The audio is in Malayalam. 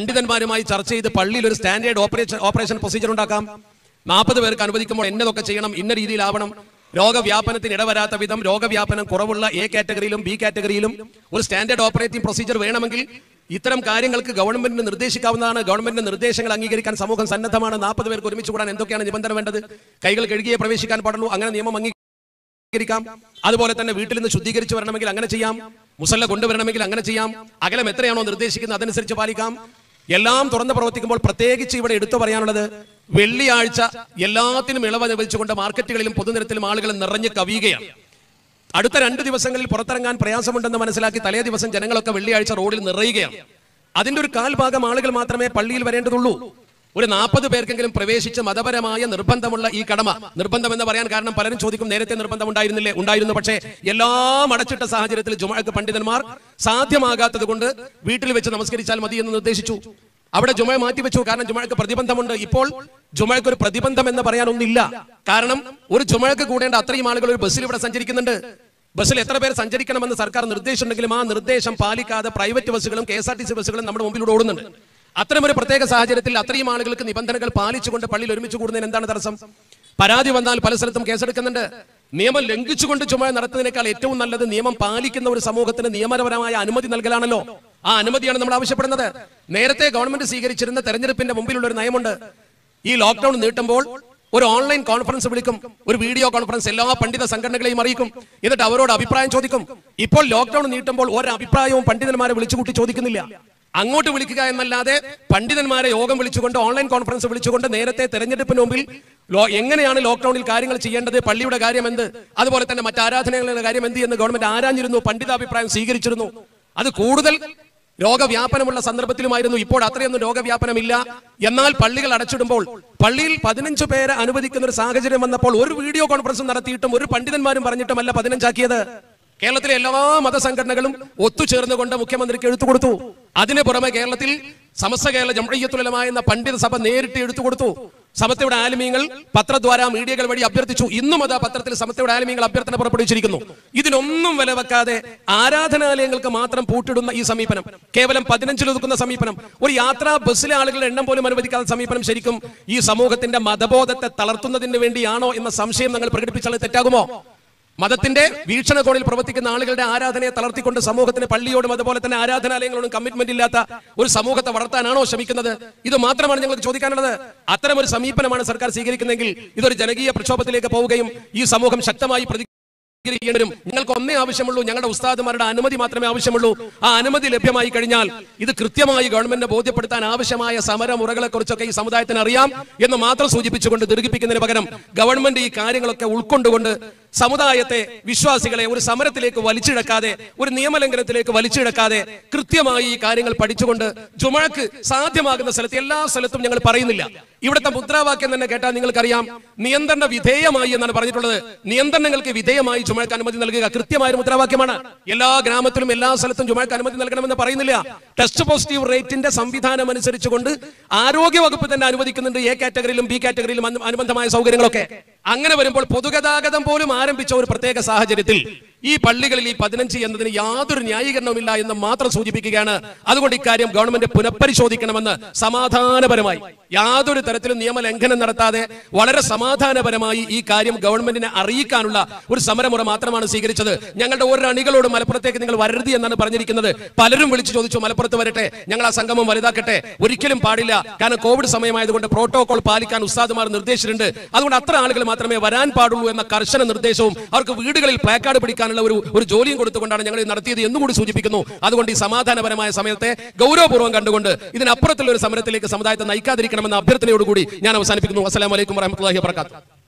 പണ്ഡിതന്മാരുമായി ചർച്ച ചെയ്ത് പള്ളിയിൽ ഒരു സ്റ്റാൻഡേർഡ് ഓപ്പറേഷൻ ഓപ്പറേഷൻ പ്രൊസീജിയർ ഉണ്ടാക്കാം നാൽപ്പത് പേർക്ക് അനുവദിക്കുമ്പോൾ എന്നതൊക്കെ ചെയ്യണം ഇന്ന രീതിയിലാവണം രോഗവ്യാപനത്തിന് ഇടവരാത്ത വിധം രോഗവ്യാപനം കുറവുള്ള എ കാറ്റഗറിയിലും ബി കാറ്റഗറിയിലും ഒരു സ്റ്റാൻഡേർഡ് ഓപ്പറേറ്റിംഗ് പ്രൊസീജിയർ വേണമെങ്കിൽ ഇത്തരം കാര്യങ്ങൾക്ക് ഗവൺമെന്റിന് നിർദ്ദേശിക്കാവുന്നതാണ് ഗവൺമെന്റിന്റെ നിർദ്ദേശങ്ങൾ അംഗീകരിക്കാൻ സമൂഹം സന്നദ്ധമാണ് നാൽപ്പത് പേർക്ക് ഒരുമിച്ച് കൂടാൻ എന്തൊക്കെയാണ് നിബന്ധന വേണ്ടത് കൈകൾ കഴുകിയേ പ്രവേശിക്കാൻ പാടുള്ളൂ അങ്ങനെ നിയമം അംഗീകരിക്കാം അതുപോലെ തന്നെ വീട്ടിൽ നിന്ന് ശുദ്ധീകരിച്ച് വരണമെങ്കിൽ അങ്ങനെ ചെയ്യാം മുസല്ല കൊണ്ടുവരണമെങ്കിൽ അങ്ങനെ ചെയ്യാം അകലം എത്രയാണോ നിർദ്ദേശിക്കുന്നത് അതനുസരിച്ച് പാലിക്കാം എല്ലാം തുറന്ന് പ്രവർത്തിക്കുമ്പോൾ പ്രത്യേകിച്ച് ഇവിടെ എടുത്തു പറയാനുള്ളത് വെള്ളിയാഴ്ച എല്ലാത്തിനും ഇളവ് അനുവദിച്ചുകൊണ്ട് മാർക്കറ്റുകളിലും പൊതുനിരത്തിലും ആളുകൾ നിറഞ്ഞു കവിയുകയാണ് അടുത്ത രണ്ട് ദിവസങ്ങളിൽ പുറത്തിറങ്ങാൻ പ്രയാസമുണ്ടെന്ന് മനസ്സിലാക്കി തലേ ദിവസം ജനങ്ങളൊക്കെ വെള്ളിയാഴ്ച റോഡിൽ നിറയുകയാണ് അതിന്റെ ഒരു കാൽഭാഗം ആളുകൾ മാത്രമേ പള്ളിയിൽ വരേണ്ടതുള്ളൂ ഒരു നാൽപ്പത് പേർക്കെങ്കിലും പ്രവേശിച്ച് മതപരമായ നിർബന്ധമുള്ള ഈ കടമ നിർബന്ധം എന്ന് പറയാൻ കാരണം പലരും ചോദിക്കും നേരത്തെ നിർബന്ധം ഉണ്ടായിരുന്നില്ലേ ഉണ്ടായിരുന്നു പക്ഷേ എല്ലാം അടച്ചിട്ട സാഹചര്യത്തിൽ ജുമഴക്ക് പണ്ഡിതന്മാർ സാധ്യമാകാത്തത് കൊണ്ട് വീട്ടിൽ വെച്ച് നമസ്കരിച്ചാൽ മതി എന്ന് നിർദ്ദേശിച്ചു അവിടെ ജുമ മാറ്റിവെച്ചു കാരണം ജുമഴക്ക് പ്രതിബന്ധമുണ്ട് ഇപ്പോൾ ജുമഴക്ക് ഒരു പ്രതിബന്ധം എന്ന് പറയാനൊന്നില്ല കാരണം ഒരു ജുമഴക്ക് കൂടേണ്ട അത്രയും ആളുകൾ ഒരു ബസ്സിൽ ഇവിടെ സഞ്ചരിക്കുന്നുണ്ട് ബസ്സിൽ എത്ര പേർ സഞ്ചരിക്കണമെന്ന് സർക്കാർ നിർദ്ദേശമുണ്ടെങ്കിലും ആ നിർദ്ദേശം പാലിക്കാതെ പ്രൈവറ്റ് ബസ്സുകളും K S R T C ബസ്സുകളും നമ്മുടെ മുമ്പിലൂടെ ഓടുന്നുണ്ട് അത്തരമൊരു പ്രത്യേക സാഹചര്യത്തിൽ അത്രയും ആളുകൾക്ക് നിബന്ധനകൾ പാലിച്ചുകൊണ്ട് പള്ളിയിൽ ഒരുമിച്ച് കൂടുന്നതിന് എന്താണ് തടസ്സം പരാതി വന്നാൽ പല സ്ഥലത്തും കേസെടുക്കുന്നുണ്ട് നിയമം ലംഘിച്ചുകൊണ്ട് ചുമ നടത്തുന്നതിനേക്കാൾ ഏറ്റവും നല്ലത് നിയമം പാലിക്കുന്ന ഒരു സമൂഹത്തിന് നിയമപരമായ അനുമതി നൽകലാണല്ലോ ആ അനുമതിയാണ് നമ്മൾ ആവശ്യപ്പെടുന്നത് നേരത്തെ ഗവൺമെന്റ് സ്വീകരിച്ചിരുന്ന തെരഞ്ഞെടുപ്പിന്റെ മുമ്പിലുള്ള ഒരു നയമുണ്ട് ഈ ലോക്ക്ഡൌൺ നീട്ടുമ്പോൾ ഒരു ഓൺലൈൻ കോൺഫറൻസ് വിളിക്കും ഒരു വീഡിയോ കോൺഫറൻസ് എല്ലാ പണ്ഡിത സംഘടനകളെയും അറിയിക്കും എന്നിട്ട് അവരോട് അഭിപ്രായം ചോദിക്കും ഇപ്പോൾ ലോക്ക്ഡൌൺ നീട്ടുമ്പോൾ ഒരു അഭിപ്രായവും പണ്ഡിതന്മാരെ വിളിച്ചുകൂട്ടി ചോദിക്കുന്നില്ല അങ്ങോട്ട് വിളിക്കുക എന്നല്ലാതെ പണ്ഡിതന്മാരെ യോഗം വിളിച്ചുകൊണ്ട് ഓൺലൈൻ കോൺഫറൻസ് വിളിച്ചുകൊണ്ട് നേരത്തെ തെരഞ്ഞെടുപ്പിന് മുമ്പിൽ ലോ- എങ്ങനെയാണ് ലോക്ക്ഡൌണിൽ കാര്യങ്ങൾ ചെയ്യേണ്ടത് പള്ളിയുടെ കാര്യം എന്ത് അതുപോലെ തന്നെ മറ്റ് ആരാധനകളുടെ കാര്യം എന്ത് എന്ന് ഗവൺമെന്റ് ആരാഞ്ഞിരുന്നു പണ്ഡിതാഭിപ്രായം സ്വീകരിച്ചിരുന്നു അത് കൂടുതൽ രോഗവ്യാപനമുള്ള സന്ദർഭത്തിലുമായിരുന്നു ഇപ്പോൾ അത്രയൊന്നും രോഗവ്യാപനമില്ല എന്നാൽ പള്ളികൾ അടച്ചിടുമ്പോൾ പള്ളിയിൽ പതിനഞ്ച് പേരെ അനുവദിക്കുന്ന ഒരു സാഹചര്യം വന്നപ്പോൾ ഒരു വീഡിയോ കോൺഫറൻസ് നടത്തിയിട്ടും ഒരു പണ്ഡിതന്മാരും പറഞ്ഞിട്ടുമല്ല പതിനഞ്ചാക്കിയത് കേരളത്തിലെ എല്ലാ മതസംഘടനകളും ഒത്തുചേർന്നുകൊണ്ട് മുഖ്യമന്ത്രിക്ക് എഴുത്തു കൊടുത്തു അതിന് പുറമെ കേരളത്തിൽ സമസ്ത കേരള ജംഹയ്യത്തുലമ എന്ന പണ്ഡിത സഭ നേരിട്ട് എഴുത്തു കൊടുത്തു സമത്തയുടെ ആലിമീങ്ങൾ പത്രദ്വാര മീഡിയകൾ വഴി അഭ്യർത്ഥിച്ചു ഇന്നും അത് ആ പത്രത്തിൽ സമത്തയുടെ ആലിമീങ്ങൾ അഭ്യർത്ഥന പുറപ്പെടുവിച്ചിരിക്കുന്നു ഇതിനൊന്നും വില വെക്കാതെ ആരാധനാലയങ്ങൾക്ക് മാത്രം പൂട്ടിടുന്ന ഈ സമീപനം കേവലം പതിനഞ്ചിലൊതുക്കുന്ന സമീപനം ഒരു യാത്രാ ബസ്സിലെ ആളുകളുടെ എണ്ണം പോലും അനുവദിക്കാത്ത സമീപനം ശരിക്കും ഈ സമൂഹത്തിന്റെ മതബോധത്തെ തളർത്തുന്നതിന് വേണ്ടിയാണോ എന്ന സംശയം നിങ്ങൾ പ്രകടിപ്പിച്ചാൽ അത് തെറ്റാകുമോ മതത്തിന്റെ വീക്ഷണകോണിൽ പ്രവർത്തിക്കുന്ന ആളുകളുടെ ആരാധനയെ തളർത്തിക്കൊണ്ട് സമൂഹത്തിന് പള്ളിയോടും അതുപോലെ തന്നെ ആരാധനാലയങ്ങളോടും കമ്മിറ്റ്മെന്റ് ഇല്ലാത്ത ഒരു സമൂഹത്തെ വളർത്താനാണോ ശ്രമിക്കുന്നത് ഇത് മാത്രമാണ് ഞങ്ങൾക്ക് ചോദിക്കാനുള്ളത് അത്തരം ഒരു സമീപനമാണ് സർക്കാർ സ്വീകരിക്കുന്നതെങ്കിൽ ഇതൊരു ജനകീയ പ്രക്ഷോഭത്തിലേക്ക് പോവുകയും ഈ സമൂഹം ശക്തമായി പ്രതി സ്വീകരിക്കേണ്ടവരും ഞങ്ങൾക്ക് ഒന്നേ ആവശ്യമുള്ളൂ ഞങ്ങളുടെ ഉസ്താദുമാരുടെ അനുമതി മാത്രമേ ആവശ്യമുള്ളൂ ആ അനുമതി ലഭ്യമായി കഴിഞ്ഞാൽ ഇത് കൃത്യമായി ഗവൺമെന്റിനെ ബോധ്യപ്പെടുത്താൻ ആവശ്യമായ സമരമുറകളെ കുറിച്ചൊക്കെ ഈ സമുദായത്തിന് അറിയാം എന്ന് മാത്രം സൂചിപ്പിച്ചുകൊണ്ട് ദീർഘിപ്പിക്കുന്നതിന് പകരം ഗവൺമെന്റ് ഈ കാര്യങ്ങളൊക്കെ ഉൾക്കൊണ്ടുകൊണ്ട് സമുദായത്തെ വിശ്വാസികളെ ഒരു സമരത്തിലേക്ക് വലിച്ചിഴക്കാതെ ഒരു നിയമലംഘനത്തിലേക്ക് വലിച്ചിഴക്കാതെ കൃത്യമായി ഈ കാര്യങ്ങൾ പഠിച്ചുകൊണ്ട് ജുമഴക്ക് സാധ്യമാകുന്ന സ്ഥലത്ത് എല്ലാ സ്ഥലത്തും ഞങ്ങൾ പറയുന്നില്ല ഇവിടുത്തെ മുദ്രാവാക്യം തന്നെ കേട്ടാൽ നിങ്ങൾക്കറിയാം നിയന്ത്രണ വിധേയമായി എന്നാണ് പറഞ്ഞിട്ടുള്ളത് നിയന്ത്രണങ്ങൾക്ക് വിധേയമായി ജുമഴക്ക് അനുമതി നൽകുക കൃത്യമായ ഒരു മുദ്രാവാക്യമാണ് എല്ലാ ഗ്രാമത്തിലും എല്ലാ സ്ഥലത്തും ജുമഴക്ക് അനുമതി നൽകണമെന്ന് പറയുന്നില്ല ടെസ്റ്റ് പോസിറ്റീവ് റേറ്റിന്റെ സംവിധാനം അനുസരിച്ചുകൊണ്ട് ആരോഗ്യ വകുപ്പ് തന്നെ അനുവദിക്കുന്നുണ്ട് എ കാറ്റഗറിയിലും ബി കാറ്റഗറിയിലും അനു- അനുബന്ധമായ സൗകര്യങ്ങളൊക്കെ അങ്ങനെ വരുമ്പോൾ പൊതുഗതാഗതം പോലും ആരംഭിച്ച ഒരു പ്രത്യേക സാഹചര്യത്തിൽ ഈ പള്ളികളിൽ ഈ പതിനഞ്ച് എന്നതിന് യാതൊരു ന്യായീകരണവുമില്ല എന്ന് മാത്രം സൂചിപ്പിക്കുകയാണ് അതുകൊണ്ട് ഇക്കാര്യം ഗവൺമെന്റ് പുനഃപരിശോധിക്കണമെന്ന് സമാധാനപരമായി യാതൊരു തരത്തിലും നിയമലംഘനം നടത്താതെ വളരെ സമാധാനപരമായി ഈ കാര്യം ഗവൺമെന്റിനെ അറിയിക്കാനുള്ള ഒരു സമരമുറ മാത്രമാണ് സ്വീകരിച്ചത് ഞങ്ങളുടെ ഒരു അണികളോട് മലപ്പുറത്തേക്ക് നിങ്ങൾ വരരുത് എന്നാണ് പറഞ്ഞിരിക്കുന്നത് പലരും വിളിച്ചു ചോദിച്ചു മലപ്പുറത്ത് വരട്ടെ ഞങ്ങൾ ആ സംഗമം വലുതാക്കട്ടെ ഒരിക്കലും പാടില്ല കാരണം കോവിഡ് സമയമായതുകൊണ്ട് പ്രോട്ടോകോൾ പാലിക്കാൻ ഉസ്താദുമാർ നിർദ്ദേശിച്ചിട്ടുണ്ട് അതുകൊണ്ട് അത്ര ആളുകൾ മാത്രമേ വരാൻ പാടുള്ളൂ എന്ന കർശന നിർദ്ദേശവും അവർക്ക് വീടുകളിൽ പ്ലാക്കാർഡ് പിടിക്കാനുള്ള ഒരു ഒരു ജോലിയും കൊടുത്തുകൊണ്ടാണ് ഞങ്ങൾ ഇത് നടത്തിയത് എന്നുകൂടി സൂചിപ്പിക്കുന്നു അതുകൊണ്ട് ഈ സമാധാനപരമായ സമയത്തെ ഗൗരവപൂർവ്വം കണ്ടുകൊണ്ട് ഇതിനപ്പുറത്തുള്ള ഒരു സമരത്തിലേക്ക് സമുദായത്തെ നയിക്കാതിരിക്കണമെന്ന അഭ്യർത്ഥനയോടുകൂടി ഞാൻ അവസാനിപ്പിക്കുന്നു അസ്സലാമലൈക്കും വറഹമത്തുള്ളാഹി വാബർക്കാത്തു